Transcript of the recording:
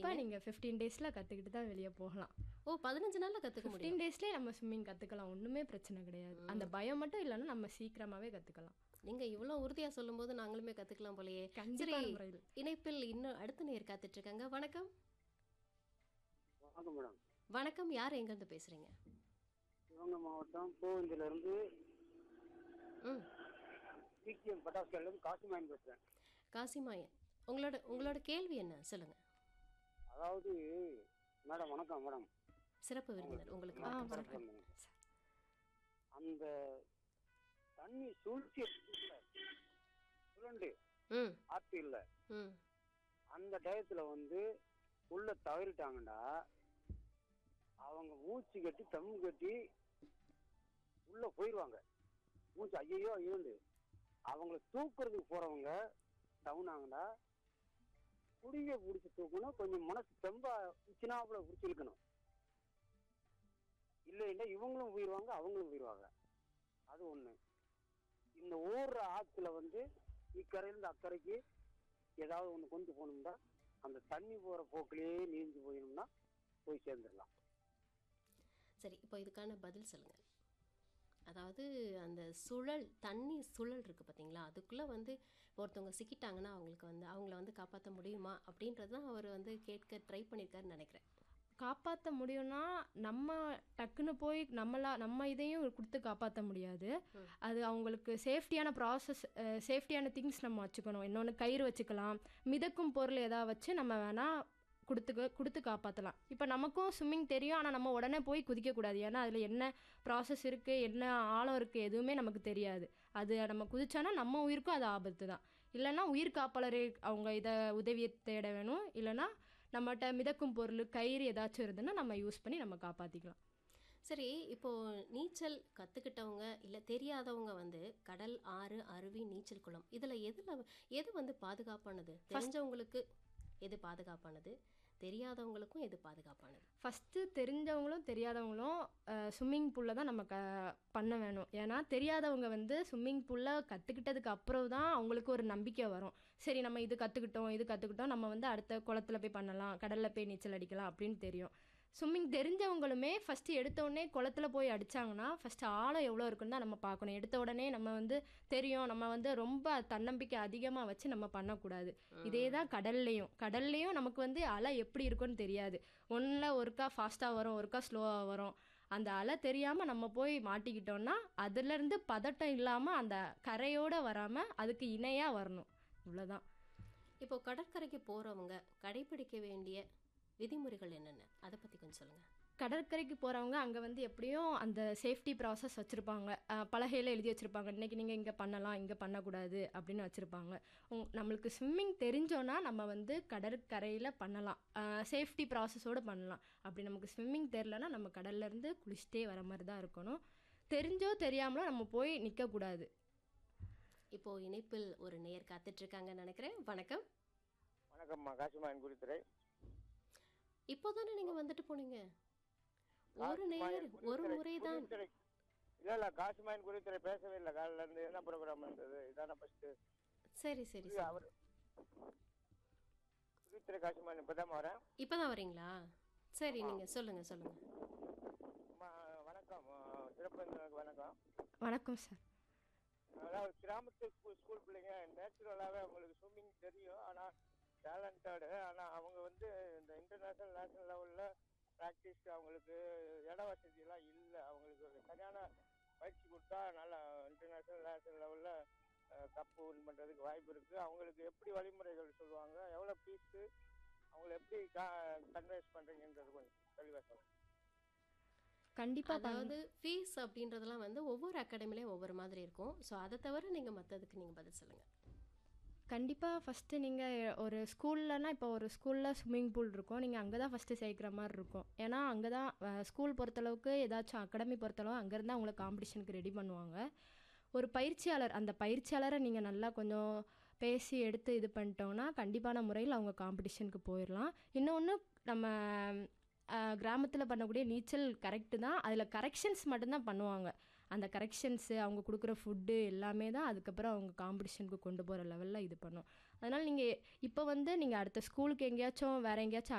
கண்டிப்பாக நீங்கள் ஃபிஃப்டீன் டேஸில் கற்றுக்கிட்டு தான் வெளியே போகலாம் ஓ பதினஞ்சு நாள்ல கத்துக்க முடியும் ஃபிஃப்டீன் டேஸ்லேயே நம்ம ஸ்விம்மிங் கற்றுக்கலாம் ஒன்றுமே பிரச்சனை கிடையாது அந்த பயம் மட்டும் இல்லைன்னா நம்ம சீக்கிரமாகவே கற்றுக்கலாம் நீங்க இவ்வளவு உறுதியா சொல்லும்போது நாங்களுமே கத்துக்கலாம் போலயே கண்டிப்பான சரி முறையில். இணைப்பில் இன்னும் அடுத்த நேர் காத்துட்டு இருக்காங்க வணக்கம் வணக்கம் மேடம் வணக்கம் யார் எங்க இருந்து பேசுறீங்க சிவகங்கை மாவட்டம் பூவந்தில இருந்து ம் பிகேஎம் பட்டாசுல இருந்து காசிமாயன் பேசுறேன் காசிமாயன் உங்களோட உங்களோட கேள்வி என்ன சொல்லுங்க அதாவது மேடம் வணக்கம் மேடம் சிறப்பு விருந்தினர் உங்களுக்கு ஆ வணக்கம் வணக்கம் சொல்றேன். அந்த தண்ணி சூழ்ச்சி இருக்குல்ல, சுழண்டு ம் ஆத்து இல்ல ம் அந்த டயத்துல வந்து உள்ள தவறிட்டாங்கடா அவங்க மூச்சு கட்டி தம்மு கட்டி உள்ள போயிடுவாங்க மூச்சு ஐயோ ஐயோண்டு அவங்கள தூக்குறதுக்கு போறவங்க டவுன் ஆகுண்டா குடிய பிடிச்சி தூக்கணும் கொஞ்சம் மனசு தெம்பா உச்சினாப்புல பிடிச்சி இழுக்கணும் இல்லைன்னா இவங்களும் போயிடுவாங்க அவங்களும் போயிடுவாங்க அது ஒண்ணு இந்த ஊர்ற ஆத்துல வந்து இக்கரையிலிருந்து அக்கறைக்கு ஏதாவது ஒண்ணு கொண்டு போகணும்னா அந்த தண்ணி போற போக்கிலேயே நீஞ்சு போயிடணும்னா போய் சேர்ந்துடலாம் சரி இப்போ இதுக்கான பதில் சொல்லுங்க அதாவது அந்த சுழல் தண்ணி சுழல் இருக்கு பார்த்தீங்களா அதுக்குள்ளே வந்து இப்போ ஒருத்தவங்க சிக்கிட்டாங்கன்னா அவங்களுக்கு வந்து அவங்கள வந்து காப்பாற்ற முடியுமா அப்படின்றது தான் அவர் வந்து கேட்க ட்ரை பண்ணியிருக்காருன்னு நினைக்கிறேன் காப்பாற்ற முடியும்னா நம்ம டக்குன்னு போய் நம்மளா நம்ம இதையும் கொடுத்து காப்பாற்ற முடியாது அது அவங்களுக்கு சேஃப்டியான ப்ராசஸ் சேஃப்டியான திங்ஸ் நம்ம வச்சுக்கணும் இன்னொன்று கயிறு வச்சுக்கலாம் மிதக்கும் பொருள் எதாவது வச்சு நம்ம வேணால் கொடுத்து கொடுத்து காப்பாற்றலாம் இப்போ நமக்கும் ஸ்விம்மிங் தெரியும் ஆனால் நம்ம உடனே போய் குதிக்கக்கூடாது ஏன்னா அதில் என்ன ப்ராசஸ் இருக்குது என்ன ஆழம் இருக்குது எதுவுமே நமக்கு தெரியாது அது நம்ம குதிச்சோன்னா நம்ம உயிருக்கும் அது ஆபத்து தான் இல்லைன்னா உயிர் காப்பாளர் அவங்க இதை உதவியை தேட வேணும் இல்லைன்னா நம்மகிட்ட மிதக்கும் பொருள் கயிறு ஏதாச்சும் இருந்ததுன்னா நம்ம யூஸ் பண்ணி நம்ம காப்பாற்றிக்கலாம் சரி இப்போ நீச்சல் கற்றுக்கிட்டவங்க இல்லை தெரியாதவங்க வந்து கடல் ஆறு அருவி நீச்சல் குளம் இதில் எதில் எது வந்து பாதுகாப்பானது தெரிஞ்சவங்களுக்கு எது பாதுகாப்பானது தெரியாதவங்களுக்கும் எது பாதுகாப்பானது ஃபஸ்ட்டு தெரிஞ்சவங்களும் தெரியாதவங்களும் ஸ்விம்மிங் பூலில் தான் நம்ம க பண்ண வேணும் ஏன்னா தெரியாதவங்க வந்து ஸ்விம்மிங் பூலில் கற்றுக்கிட்டதுக்கு அப்புறம் தான் அவங்களுக்கு ஒரு நம்பிக்கை வரும் சரி நம்ம இது கற்றுக்கிட்டோம் இது கற்றுக்கிட்டோம் நம்ம வந்து அடுத்த குளத்துல போய் பண்ணலாம் கடலில் போய் நீச்சல் அடிக்கலாம் அப்படின்னு தெரியும் ஸ்விம்மிங் தெரிஞ்சவங்களுமே ஃபஸ்ட்டு எடுத்த உடனே குளத்துல போய் அடித்தாங்கன்னா ஃபஸ்ட்டு ஆழம் எவ்வளோ இருக்குன்னு தான் நம்ம பார்க்கணும் எடுத்த உடனே நம்ம வந்து தெரியும் நம்ம வந்து ரொம்ப தன்னம்பிக்கை அதிகமாக வச்சு நம்ம பண்ணக்கூடாது இதே தான் கடல்லையும் கடல்லையும் நமக்கு வந்து அலை எப்படி இருக்குன்னு தெரியாது ஒன்றில் ஒருக்கா ஃபாஸ்ட்டாக வரும் ஒருக்கா ஸ்லோவாக வரும் அந்த அலை தெரியாமல் நம்ம போய் மாட்டிக்கிட்டோம்னா அதுலேருந்து பதட்டம் இல்லாமல் அந்த கரையோடு வராமல் அதுக்கு இணையாக வரணும் இவ்வளோதான் இப்போ கடற்கரைக்கு போகிறவங்க கடைபிடிக்க வேண்டிய விதிமுறைகள் என்னென்ன அதை பற்றி கொஞ்சம் சொல்லுங்கள் கடற்கரைக்கு போகிறவங்க அங்கே வந்து எப்படியும் அந்த சேஃப்டி ப்ராசஸ் வச்சுருப்பாங்க பலகையில் எழுதி வச்சுருப்பாங்க இன்றைக்கி நீங்கள் இங்கே பண்ணலாம் இங்கே பண்ணக்கூடாது அப்படின்னு வச்சுருப்பாங்க உங் நம்மளுக்கு ஸ்விம்மிங் தெரிஞ்சோன்னா நம்ம வந்து கடற்கரையில் பண்ணலாம் சேஃப்டி ப்ராசஸோடு பண்ணலாம் அப்படி நமக்கு ஸ்விம்மிங் தெரிலனா நம்ம கடல்ல இருந்து குளிச்சுட்டே வர மாதிரி தான் இருக்கணும் தெரிஞ்சோ தெரியாமலோ நம்ம போய் நிற்கக்கூடாது இப்போ இணைப்பில் ஒரு நேர் காத்துட்டு இருக்காங்கன்னு நினைக்கிறேன் வணக்கம் வணக்கம்மா காசிமாயன் குறித்துறை இப்போதானே நீங்க வந்துட்டு போனீங்க ஒரு நேர் ஒரு முறை தான் இல்ல இல்ல காசிமாயன் குறித்துறை பேசவே இல்லை காலையில இருந்து என்ன ப்ரோக்ராம் இருந்தது இதான ஃபர்ஸ்ட் சரி சரி சரி அவர் குறித்துறை காசிமாயன் இப்பதான் வரேன் இப்போதான் வரீங்களா சரி நீங்க சொல்லுங்க சொல்லுங்க அம்மா, வணக்கம் அஹ், சிறப்பு விருந்தினருக்கு வணக்கம் வணக்கம் சார் அதாவது கிராமத்து ஸ்கூல் ஸ்கூல் பிள்ளைங்க நேச்சுரலாகவே அவங்களுக்கு ஸ்விம்மிங் தெரியும் ஆனால் டேலண்டடு ஆனால் அவங்க வந்து இந்த இன்டர்நேஷ்னல் நேஷனல் லெவலில் ப்ராக்டிஸ் அவங்களுக்கு இட வசதியெல்லாம் இல்லை அவங்களுக்கு ஒரு சரியான பயிற்சி கொடுத்தா நல்லா இன்டர்நேஷ்னல் நேஷனல் லெவலில் கப்பு வின் பண்ணுறதுக்கு வாய்ப்பு இருக்குது அவங்களுக்கு எப்படி வழிமுறைகள் சொல்லுவாங்க எவ்வளோ ஃபீஸு அவங்கள எப்படி கன்வென்ஸ் பண்ணுறீங்கன்றது கொஞ்சம் தெளிவாக சொல்லுங்கள் கண்டிப்பாக அதாவது ஃபீஸ் அப்படின்றதெல்லாம் வந்து ஒவ்வொரு அகாடமிலையும் ஒவ்வொரு மாதிரி இருக்கும் ஸோ அதை தவிர நீங்க மற்றதுக்கு நீங்க பதில் சொல்லுங்க கண்டிப்பாக ஃபஸ்ட்டு நீங்கள் ஒரு ஸ்கூல்லனா இப்போ ஒரு ஸ்கூலில் ஸ்விம்மிங் பூல் இருக்கும் நீங்கள் அங்கே தான் ஃபஸ்ட்டு சேர்க்குற மாதிரி இருக்கும் ஏன்னா அங்கே தான் ஸ்கூல் பொறுத்தளவுக்கு ஏதாச்சும் அகாடமி பொறுத்தளவு அங்கேருந்து அவங்கள காம்படிஷனுக்கு ரெடி பண்ணுவாங்க ஒரு பயிற்சியாளர் அந்த பயிற்சியாளரை நீங்கள் நல்லா கொஞ்சம் பேசி எடுத்து இது பண்ணிட்டோன்னா கண்டிப்பான முறையில் அவங்க காம்படிஷனுக்கு போயிடலாம் இன்னொன்று நம்ம கிராமத்தில் பண்ணக்கூடிய நீச்சல் கரெக்டு தான் அதில் கரெக்ஷன்ஸ் மட்டும்தான் பண்ணுவாங்க அந்த கரெக்ஷன்ஸு அவங்க கொடுக்குற ஃபுட்டு எல்லாமே தான் அதுக்கப்புறம் அவங்க காம்படிஷனுக்கு கொண்டு போகிற லெவலில் இது பண்ணும் அதனால் நீங்கள் இப்போ வந்து நீங்கள் அடுத்த ஸ்கூலுக்கு எங்கேயாச்சும் வேறு எங்கேயாச்சும்